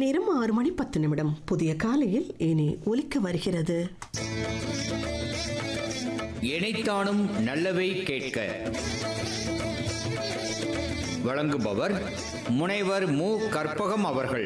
நேரம் ஆறு மணி பத்து நிமிடம் புதிய காலையில் இனி ஒலிக்க வருகிறது இணைத்தானும் நல்லவை கேட்க வழங்குபவர் முனைவர் மு கற்பகம் அவர்கள்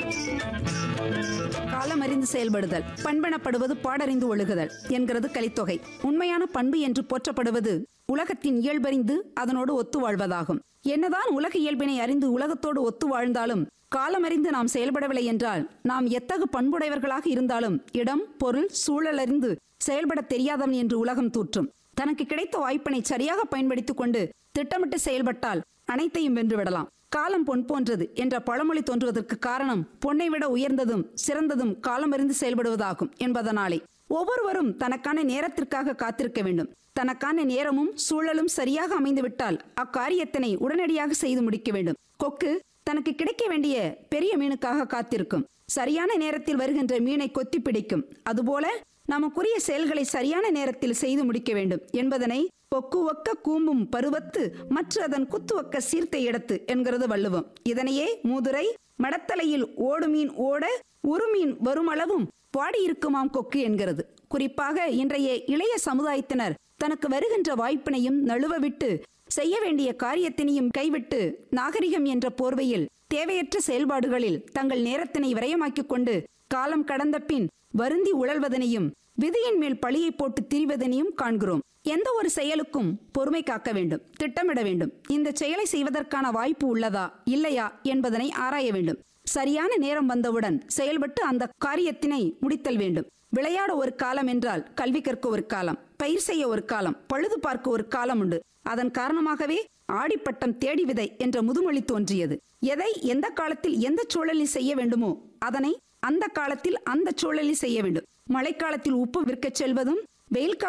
காலமறிந்து செயல்படுதல் பண்பெனப்படுவது பாடறிந்து ஒழுகுதல் என்கிறது கலித்தொகை உண்மையான பண்பு என்று போற்றப்படுவது உலகத்தின் இயல்பறிந்து அதனோடு ஒத்து வாழ்வதாகும் என்னதான் உலக இயல்பினை அறிந்து உலகத்தோடு ஒத்து வாழ்ந்தாலும் காலமறிந்து நாம் செயல்படவில்லை என்றால் நாம் எத்தகு பண்புடையவர்களாக இருந்தாலும் இடம் பொருள் சூழலறிந்து செயல்பட தெரியாதவன் என்று உலகம் தூற்றும் தனக்கு கிடைத்த வாய்ப்பினை சரியாக பயன்படுத்திக் கொண்டு திட்டமிட்டு செயல்பட்டால் அனைத்தையும் வென்றுவிடலாம் காலம் பொன் போன்றது என்ற பழமொழி தோன்றுவதற்கு காரணம் பொன்னை விட உயர்ந்ததும் சிறந்ததும் காலமறிந்து செயல்படுவதாகும் என்பதனாலே ஒவ்வொருவரும் தனக்கான நேரத்திற்காக காத்திருக்க வேண்டும் தனக்கான நேரமும் சூழலும் சரியாக அமைந்துவிட்டால் அக்காரியத்தினை உடனடியாக செய்து முடிக்க வேண்டும் கொக்கு தனக்கு கிடைக்க வேண்டிய பெரிய மீனுக்காக காத்திருக்கும் சரியான நேரத்தில் வருகின்ற மீனை கொத்தி பிடிக்கும் அதுபோல நமக்குரிய செயல்களை சரியான நேரத்தில் செய்து முடிக்க வேண்டும் என்பதனை பொக்கு ஒக்க கூம்பும் பருவத்து மற்ற அதன் குத்துவக்க சீர்த்த இடத்து என்கிறது வள்ளுவம் இதனையே மூதுரை மடத்தலையில் ஓடு மீன் ஓட ஒரு மீன் வருமளவும் பாடியிருக்குமாம் கொக்கு என்கிறது குறிப்பாக இன்றைய இளைய சமுதாயத்தினர் தனக்கு வருகின்ற வாய்ப்பினையும் நழுவ விட்டு செய்ய வேண்டிய காரியத்தினையும் கைவிட்டு நாகரிகம் என்ற போர்வையில் தேவையற்ற செயல்பாடுகளில் தங்கள் நேரத்தினை விரயமாக்கிக் கொண்டு காலம் கடந்த பின் வருந்தி உழல்வதனையும் விதியின் மேல் பழியை போட்டு திரிவதனையும் காண்கிறோம் எந்த ஒரு செயலுக்கும் பொறுமை காக்க வேண்டும் திட்டமிட வேண்டும் இந்த செயலை செய்வதற்கான வாய்ப்பு உள்ளதா இல்லையா என்பதனை ஆராய வேண்டும் சரியான நேரம் வந்தவுடன் செயல்பட்டு அந்த காரியத்தினை முடித்தல் வேண்டும் விளையாட ஒரு காலம் என்றால் கல்வி கற்க ஒரு காலம் பயிர் செய்ய ஒரு காலம் பழுது பார்க்க ஒரு காலம் உண்டு அதன் காரணமாகவே ஆடிப்பட்டம் தேடி விதை என்ற முதுமொழி தோன்றியது எதை எந்த காலத்தில் எந்த சூழலில் செய்ய வேண்டுமோ அதனை அந்த காலத்தில் அந்த சூழலில் செய்ய வேண்டும் மழைக்காலத்தில் உப்பு விற்கச் செல்வதும் வெயில்